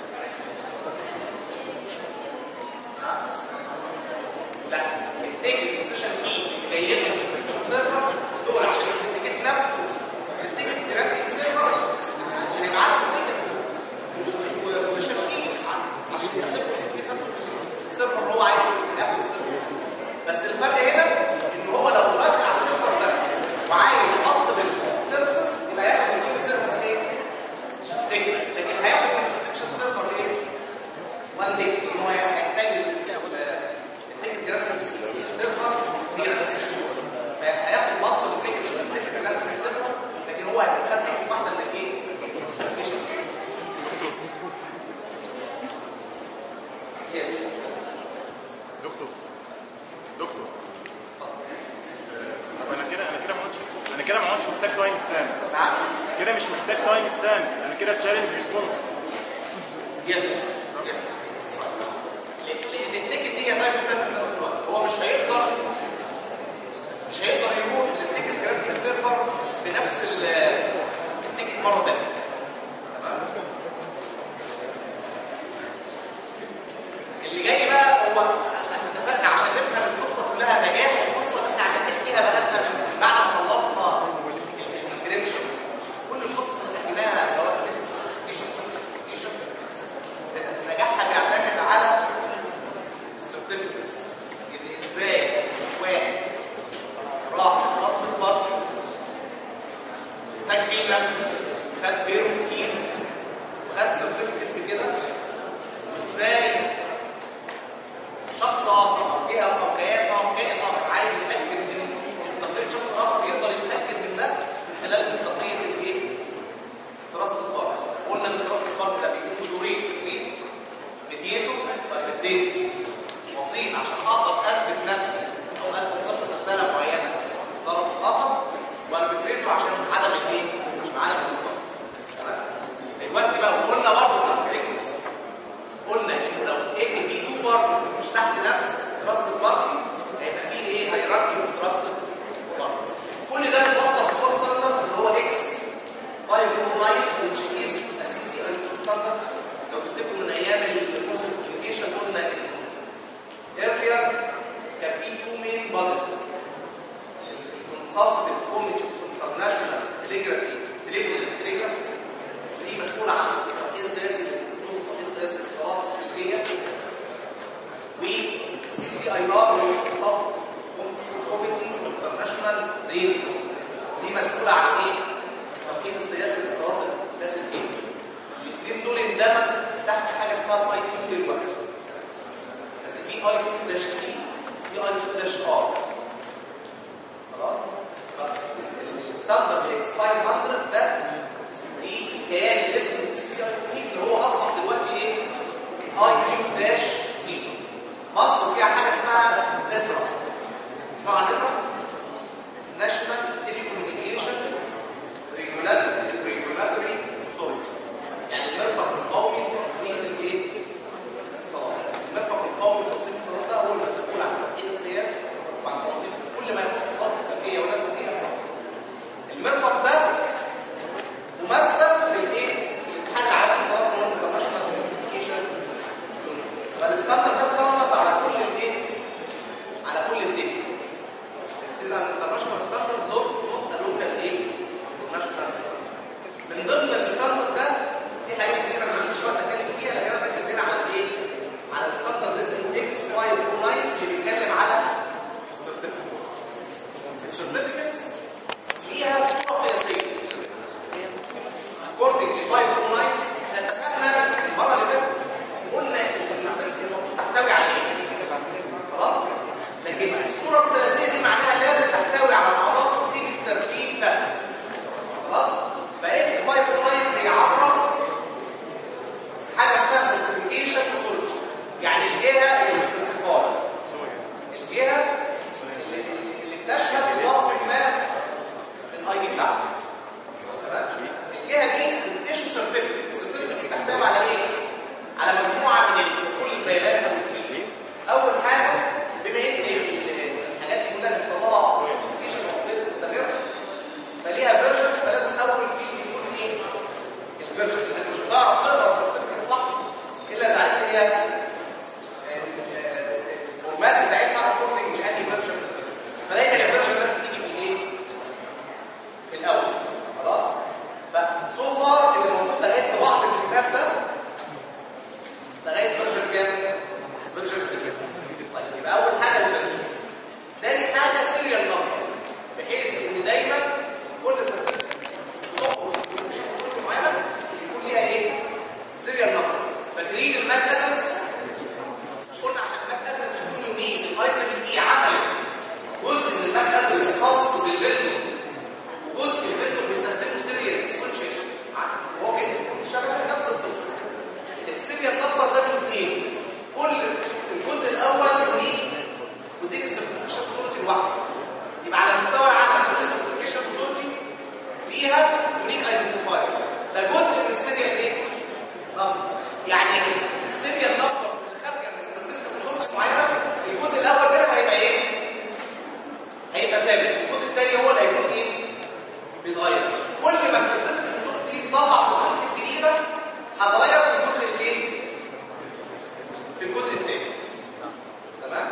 لا التيكت بوزيشن كي اللي جاي لنا من البوزيشن سيرفر دول عشان التيكت نفسه التيكت جراندنج سيرفر اللي هيبعت له التيكت وبوزيشن كي عشان يستخدمه التيكت نفسه السيرفر اللي هو عايز ياخد السيرفر بس الفرق هنا ان هو لو وافق على السيرفر ده وعايز يطلب السيرفيسز يبقى ياخد من كل سيرفيس ايه؟ تيكت لكن هياخد من البروتكشن سيرفر ايه؟ وان تيكت ان هو هيحتاج التيكت جراندنج سيرفر في نفس فهياخد مطلب التيكت من التيكت جراندنج سيرفر لكن هو هيكون خد تيكت واحده من الايه؟ السيرفيشن يس دكتور دكتور طب انا كده انا كده ما قلتش انا كده ما عادش محتاج تايم ستامب نعم كده مش محتاج تايم ستامب انا كده تشالنج ريسبونس يس يس لان التيكت دي هي تايم ستامب في نفس الوقت هو مش هيقدر مش هيقدر يروح للتيكت جراند سيرفر بنفس ال- التيكت مره ثانيه تمام اللي جاي بقى هو احنا اتفقنا عشان نفهم القصه كلها نجاح القصه اللي احنا قاعدين نحكيها بقالنا من بعد ما خلصنا الانكريبشن كل القصص اللي حكيناها سواء الانفستيجيشن نجاحها بيعتمد على السيرتيفيكتس ان ازاي واحد راح لتراست بارتي سجل نفسه خد بيرو في كيس وخد سيرتيفيكت بكده ازاي شخص اخر او جهه او كيان او كائن اخر عايز يتاكد من مصداقيه شخص اخر يقدر يتاكد من ده من خلال مصداقيه الايه؟ تراست بارت قلنا ان تراست بارت ده بيكون دورين اثنين مديته واربتين وسيط عشان اقدر اثبت نفسي او اثبت صفه نفسيه معينه الطرف الاخر واربتريته عشان عدم الايه؟ عشان عدم الانضباط تمام دلوقتي بقى قلنا برضه هنفتكر قلنا ان لو ان في تو بارتيز مش تحت نفس تراست بارتي هيبقى في ايه هيراركي اوف تراست بارتيز كل ده بيتوصف في ستاندرد اللي هو اكس 509 which is a CCI standard لو تفتكروا من ايام الكورس كوميونيكيشن قلنا ان earlier كان في two main bodies consultative committee of international telegraphy telegraphy دي مسؤولة عن تحقيق القياس تحقيق قياس الاتصالات السلكية و سي سي اي ار كوميتي انترناشونال ريديو دي مسؤولة عن ايه؟ تحقيق القياس الاتصالات من ضمن الستاندرد ده في حاجات كتير انا ما عنديش وقت اتكلم فيها لكن انا مركز هنا على الايه؟ على الستاندرد اسمه اكس 509 اللي بيتكلم على السيرتيفيكتس السيرتيفيكتس ليها صوره قياسيه according ل 509 احنا اتفقنا المره اللي فاتت قلنا ان السيرتيفيكت المفروض تحتوي على ايه؟ خلاص؟ لكن الصوره القياسيه دي معناها لازم تحتوي على العناصر دي بالترتيب ده خلاص؟ فاكس 509 بيعرف حاجه اسمها سيرتيفيكيشن اثورتي يعني الجهه اللي بتسيرتيفاي الجهه اللي اللي بتشهد بوصف ما الاي دي بتاعها تمام الجهه دي بتشهد سيرتيفيكت السيرتيفيكت دي تحتوي على ايه على مجموعه من ال- كل البيانات او الفيلز اول حاجه بما ان ال- الحاجات دي كلها بيحصل لها سيرتيفيكيشن او مستمر فليها فيرجن فلازم اول فيه يكون ايه الفيرجن انك مش هتعرف تقرا السيرتيفيكت صح الا اذا عرفت هي الفورمات بتاعتها اكوردنج لاني فيرجن فدايما الفيرجن لازم تيجي في الايه في الاول خلاص فسو فار اللي موجود لغايه بعض الكتاب ده لغايه فيرجن كام فيرجن 6 طيب يبقى اول حاجه الفيرجن تاني حاجه سيريال نمبر بحيث ان دايما كل سيرتيفيكت تخرج في معينه يكون ليها ايه سيريال نمبر فاكرين الماك ادرس مش قلنا عشان الماك ادرس يكون يونيك الايتم دي عملت جزء من الماك ادرس خاص بالفيندور وجزء الفيندور بيستخدمه سيريال سيكونشن هو كده شبه نفس القصه السيريال نمبر ده جزئين كل الجزء الاول يونيك وزي السيرتيفيكيشن اثورتي لوحده يبقى على مستوى العالم كل سيرتيفيكيشن اثورتي ليها يونيك ايدنتيفاير ده جزء من السيريال ايه؟ نمبر يعني السيريال نمبر اللي خارجه من سيرتيفيكيشن اثورتي معينه الجزء الاول منها هيبقى ايه؟ هيبقى ثابت الجزء الثاني هو اللي هيكون ايه؟ بيتغير كل ما السيرتيفيكيشن اثورتي دي تطلع سيرتيفيكيشن جديده هتغير في الجزء الايه؟ في الجزء الثاني تمام؟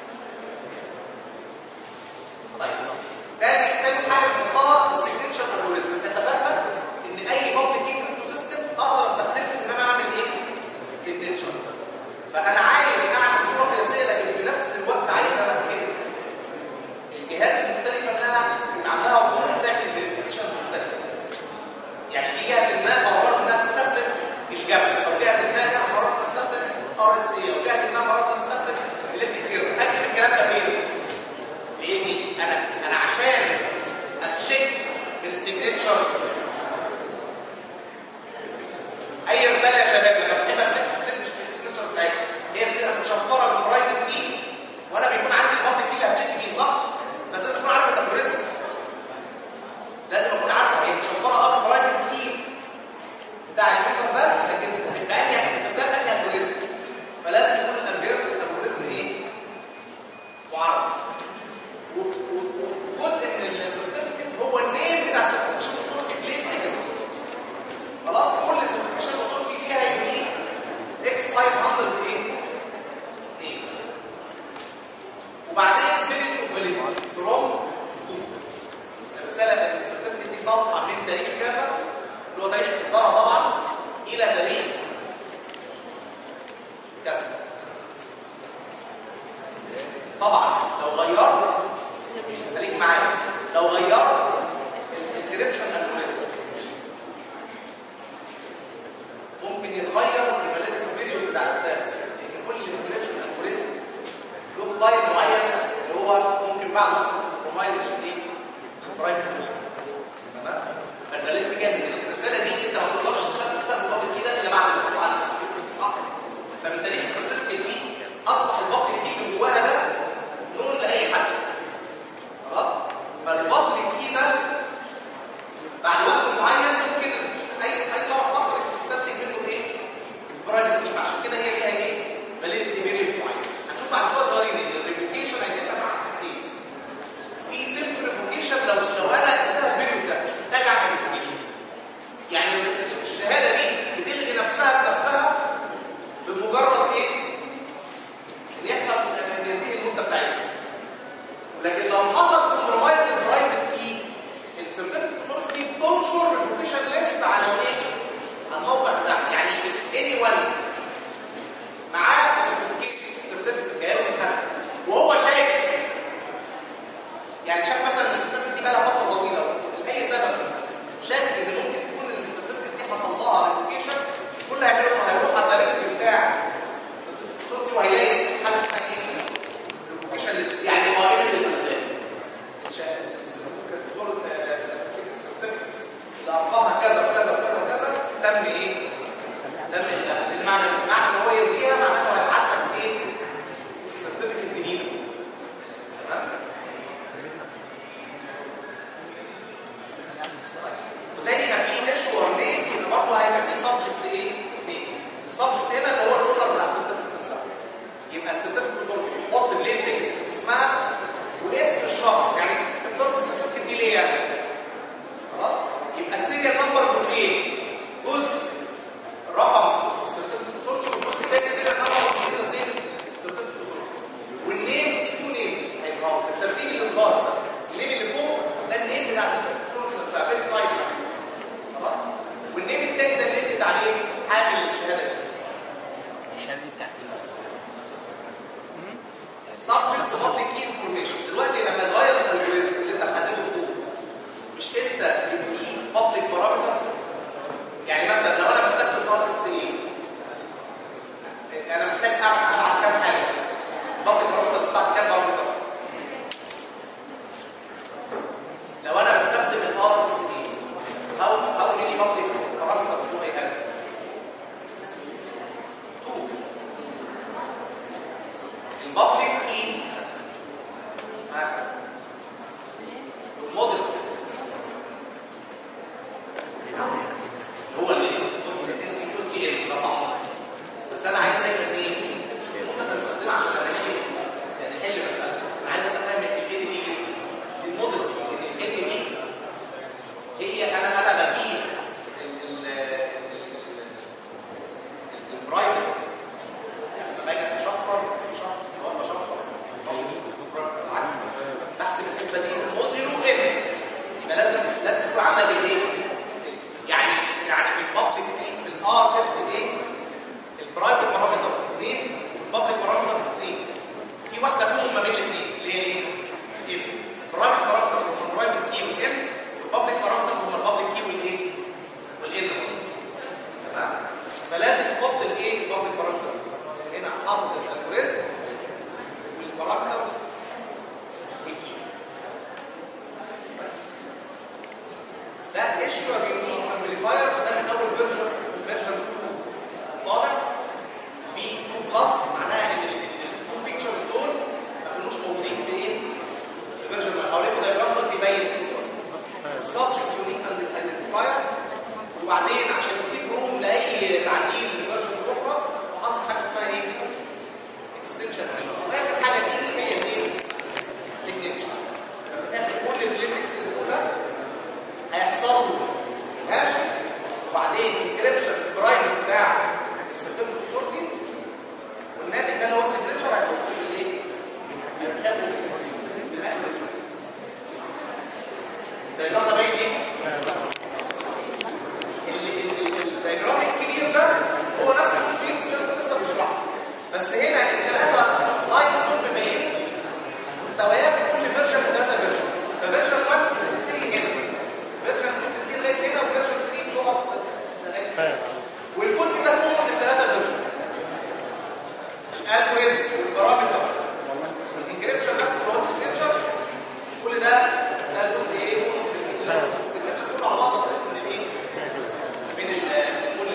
طيب تاني تاني حاجه بنحطها السيجنتشر الجوريزم احنا اتفقنا ان اي بابليك كي كريبتو سيستم اقدر استخدمه في ان انا اعمل ايه؟ سيجنتشر فانا عايز اعمل صوره قياسيه لكن في نفس الوقت عايز امكن الجهات المختلفه انها يبقى عندها قانون تعمل فيريفيكيشن مختلفه يعني في جهه ما قررت انها تستخدم الجبل او جهه ما قررت تستخدم ار اس اي او جهه ما قررت تستخدم الكتريك كيرف اكتب الكلام ده فين؟ لاني انا انا عشان اتشيك من السيجنتشر اي رساله يا شباب لما بتحب تسيب السيجنتشر بتاعتها هي بتبقى مشفره بالبرايفت كي وانا بيكون عندي البابليك كي اللي هتشيك بيه صح بس لازم اكون عارف الالجوريزم لازم اكون عارف هي مشفره اه بالبرايفت كي بتاع اليوزر ده لكن بيبقى انهي استخدام انهي الجوريزم فلازم يكون الالجوريزم الالجوريزم ايه معرف و- و- وجزء من السيرتيفيكت هو النيم بتاع السيرتيفيكيشن اثورتي ليه تكست خلاص كل سيرتيفيكيشن اثورتي ليها يونيك اكس 500 ايه ايه وبعدين بيريد اوف فاليديتي فروم تو الرساله السيرتيفيكت دي صالحه من تاريخ كذا اللي هو تاريخ اصدارها طبعا الى تاريخ كذا طبعا لو غيرت خليك معايا لو غيرت الانكريبشن الجوريزم ممكن يتغير الفاليديتي بيريود بتاع الرساله لان كل الانكريبشن الجوريزم له تايم معين اللي هو ممكن بعد نص كومبرومايز للايه؟ برايفت تمام فالفاليديتي كام الرساله دي انت ما تقدرش حصل لها ريفوكيشن كل اللي هيعمله انه هيروح على الدايركتوري بتاع الصوتي وهيلاقي حاجه اسمها ايه؟ ريفوكيشن ليست يعني قائمه الالغام اللي ارقامها كذا وكذا وكذا وكذا تم ايه؟ تم الغاء المعنى معنى ان هو يلغيها معناه انه هيبعت لك ايه؟ سيرتيفيكت جديده تمام؟ وزي ما في مشوار نيم ان برضه هيبقى في سبجكت ايه؟ نيم السبجكت هنا اللي هو الاونر بتاع السيرتيفيكت نفسها يبقى السيرتيفيكت بتقول حط بلين تكست اسمها واسم الشخص يعني افترض السيرتيفيكت دي ليه يعني خلاص يبقى السيريال نمبر جزئين جزء رقم السيرتيفيكت صورته والجزء الثاني السيريال نمبر جزء السيرتيفيكت صورته والنيم في تو نيمز هيظهروا الترتيب اللي ظهر ده النيم اللي فوق ده النيم بتاع السيرتيفيكت صورته بس على فيري سايد خلاص والنيم الثاني ده النيم بتاع ايه حامل الشهاده دي الشهاده دي بتاعت سبجكت بابليك كي انفورميشن دلوقتي لما تغير الالجوريزم اللي انت محدده فوق مش انت يبقى فيه بابليك بارامترز يعني مثلا لو انا بستخدم ار اس اي انا محتاج اعمل ابعت كام حاجه بابليك بارامترز بتاعتي كام بارامتر لو انا بستخدم الار اس اي هاو هاو ميني بابليك بارامترز دو اي هاف 2 البابليك كي المودلز هو اللي بص انت قلت ايه ده صح بس انا عايز الاقي اثنين بص انا بستخدمها عشان الاقي يعني حل مساله انا عايز ابقى فاهم ال دي دي المودلز ال دي هي انا انا بجيب ال ال البرايفت لما باجي اتشفر شفر سواء بشفر او بالعكس بحسب الحسبه دي موديلو ان يبقى لازم لازم يكون عندك الايه؟ يعني يعني في البابليك دي في الار اس ايه البرايفت بارامترز 2 والبابليك بارامترز 2 في واحده كومن ما بين الاثنين اللي هي ايه؟ البرايفت بارامترز هم البرايفت كي والان والبابليك بارامترز هم البابليك كي والايه؟ والان تمام؟ فلازم تحط الايه؟ البابليك بارامترز هنا حاطط الالجوريزم والبارامترز والكي ده اشيور يونيك امبليفاير ده من اول فيرجن فيرجن 2 طالع في 2 بلس معناها ان التو فيتشرز دول ما كانوش موجودين في ايه؟ في فيرجن 1 هوريكم دايجرام دلوقتي يبين السبجكت يونيك ايدنتيفاير وبعدين عشان يسيب روم لاي تعديل لفيرجنز اخرى وحط حاجه اسمها ايه؟ اكستنشن واخر حاجه دي هي ايه؟ سيجنتشر في الاخر كل الكلينكس ده هيحصل له هاش وبعدين انكريبشن برايفت بتاع السيرتيفيكت اوثورتي والناتج ده اللي هو السيجنتشر هيحط في الايه؟ هيحطه في الاخر الدايجرام ده باين ايه؟ ال- ال- ال- الدايجرام الكبير ده هو نفس الفيلز اللي انا لسه بشرحه بس هنا الثلاثه لاينز دول مبينين محتويات كل فيرجن من ثلاثه فيرجن ففيرجن 1 بتنتهي هنا فيرجن 2 بتنتهي لغايه هنا وفيرجن 3 بتقف لغايه هنا والجزء ده كله من الثلاثه فيرجن الالجوريزم والبارامتر والانكريبشن نفسه اللي هو السيجنتشر كل ده ده جزء ايه السيجنتشر كله على بعضه من الايه من ال كل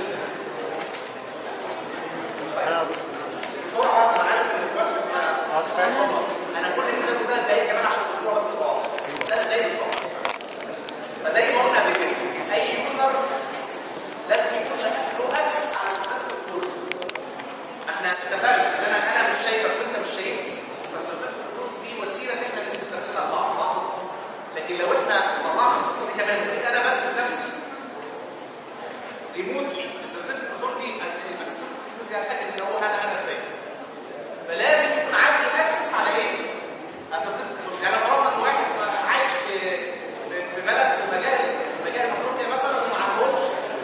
بسرعه انا عارف ان الوقت بتاعنا انا كل اللي ده ثلاث دقايق كمان عشان الاسبوع بس تقع ثلاث دقايق بالظبط فزي ما قلنا قبل كده اي يوزر لازم يكون له اكسس على الداتا احنا اتفقنا ان انا انا مش شايفك وانت مش شايفني بس الداتا دي وسيله ان احنا نثبت نفسنا لبعض صح لكن لو احنا طلعنا القصه دي كمان وبقيت انا بثبت نفسي ريموتلي السيرتيفيكت اوثورتي المسؤول دي اتاكد ان هو انا انا ازاي فلازم يكون عندي اكسس على ايه؟ على certificate authority. يعني فرضنا ان واحد عايش في في- في بلد في مجال في مجال افريقيا مثلا وما عندهمش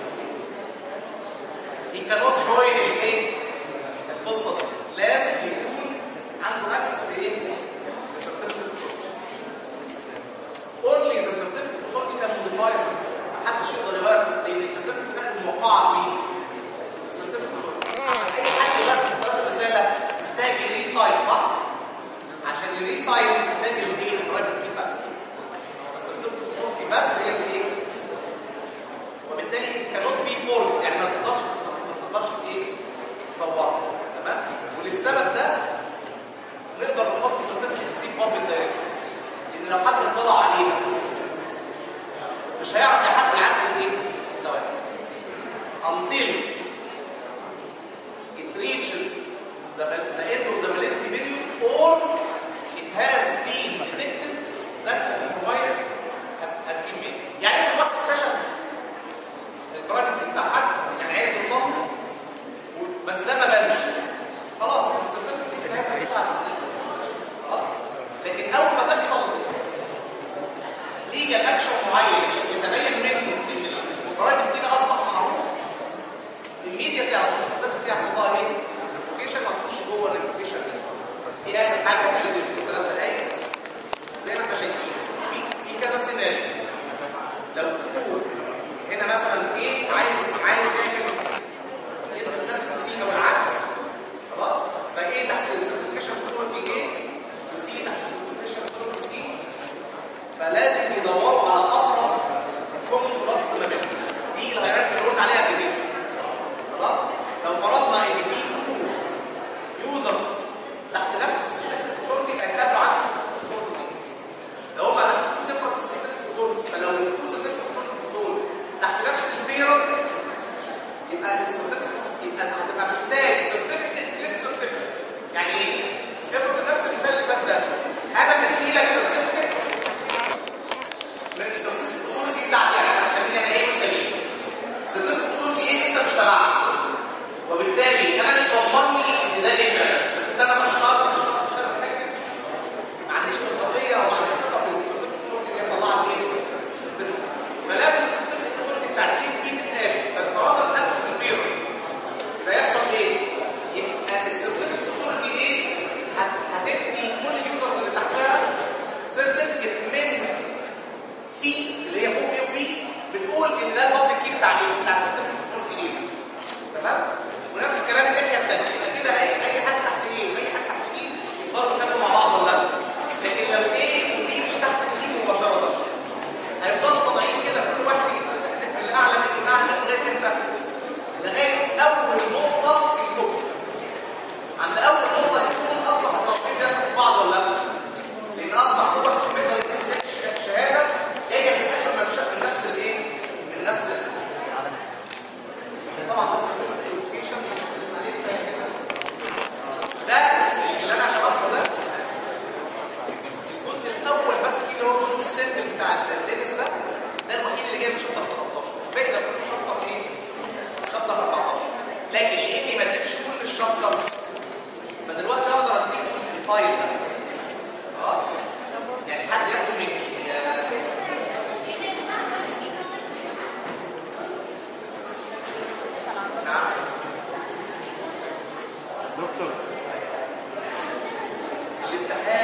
he cannot join الايه؟ القصه دي لازم يكون عنده اكسس لايه؟ للسيرتيفيكت authority. only the certificate authority can modify it. محدش يقدر يغير لان السيرتيفيكت ده until it reaches the, the end of the validity period or it has been detected that a compromise has- has been made. يعني في واحد اكتشف البراكت بتاع حد كان عارف يوصل له و- بس ده ما بانش خلاص السيرتيفيكت دي في الحته بتاعته خلاص لكن اول ما تحصل ليجل اكشن معين يتبين منه ان البراكت دي اصبح معروف immediately على طول السيرتيفيكت دي هيحصل لها ايه؟ ريفوكيشن وهتخش جوه الريفوكيشن ليست دي اخر حاجه قالت في ثلاث دقايق زي ما انت شايفين في في كذا سيناريو لو تقول هنا مثلا ايه عايز عايز يعمل يثبت نفس سي او العكس خلاص فايه تحت السيرتيفيكيشن اوثورتي ايه وسي تحت السيرتيفيكيشن اوثورتي سي فلازم يدوروا على اقرب كومن تراست ما بينهم دي الهيراركي اللي قلنا عليها قبل كده خلاص لو فرضنا ان في تو يوزرز تحت نفس السيرتيفيكيشن اوثورتي هيتقابلوا عكس السيرتيفيكيشن لو هم تحت ديفرنت سيرتيفيكيشن اوثورتي فلو التو سيرتيفيكيشن اوثورتي دول تحت نفس البيرنت يبقى السيرتيفيكت يبقى هتبقى محتاج سيرتيفيكت للسيرتيفيكت يعني ايه؟ افرض نفس المثال اللي فات ده انا مدي لك سيرتيفيكت من السيرتيفيكت الاصولي بتاعتي يعني هسميها ايه وانت ايه؟ سيرتيفيكت الاصولي ايه انت مش تبعها وبالتالي انا مش ضمني ان ده ليه فعلا ده انا مش هقدر مش هقدر مش هقدر اتاكد ما عنديش مصداقيه او ما عنديش ثقه في السيرتيفيكت الاصولي اللي هي مطلعه ايه؟ السيرتيفيكت فلازم السيرتيفيكت الاصولي بتاع التيم دي تتقابل فالفرادة تقابل في البيرو فيحصل ايه؟ يبقى السيرتيفيكت الاصولي ايه؟ هت- هتدي كل اليوزرز اللي تحتها سيرتيفيكت من سي اللي هي فوق اي وبي بتقول ان ده البابليك كي بتاع ايه؟ بتاع سيرتيفيكت الاصولي ايه؟ تمام؟ ونفس الكلام الناحيه الثانيه يبقى كده اي اي حاجه تحت ايه واي حاجه تحت بي يقدروا يتكلموا مع بعض ولا لا؟ لكن لو ايه وبي مش تحت سي مباشره هيفضلوا طالعين كده كل واحد يجيب سيرتيفيكت من الاعلى من الاعلى لغايه امتى؟ لغايه اول نقطه الكوب عند اول نقطه الكوب اصبح الطرفين بيثقوا في بعض ولا لا؟ لان اصبح كل واحد فيهم يقدر يدي لك شهاده جايه في الاخر من نفس الايه؟ من نفس ال- طبعا ده سيرتيفيكيشن ده اللي انا شرحته ده الجزء الاول بس فيه اللي هو الجزء السن بتاع الدينيس ده ده الوحيد اللي جاي من شابتر 13 الباقي ده كله شابتر ايه؟ شابتر 14 لكن لاني ما اديتش كل الشابتر فدلوقتي اقدر اديك الفايل ده خلاص؟ يعني حد ياخده مني آه، نعم دكتور الامتحان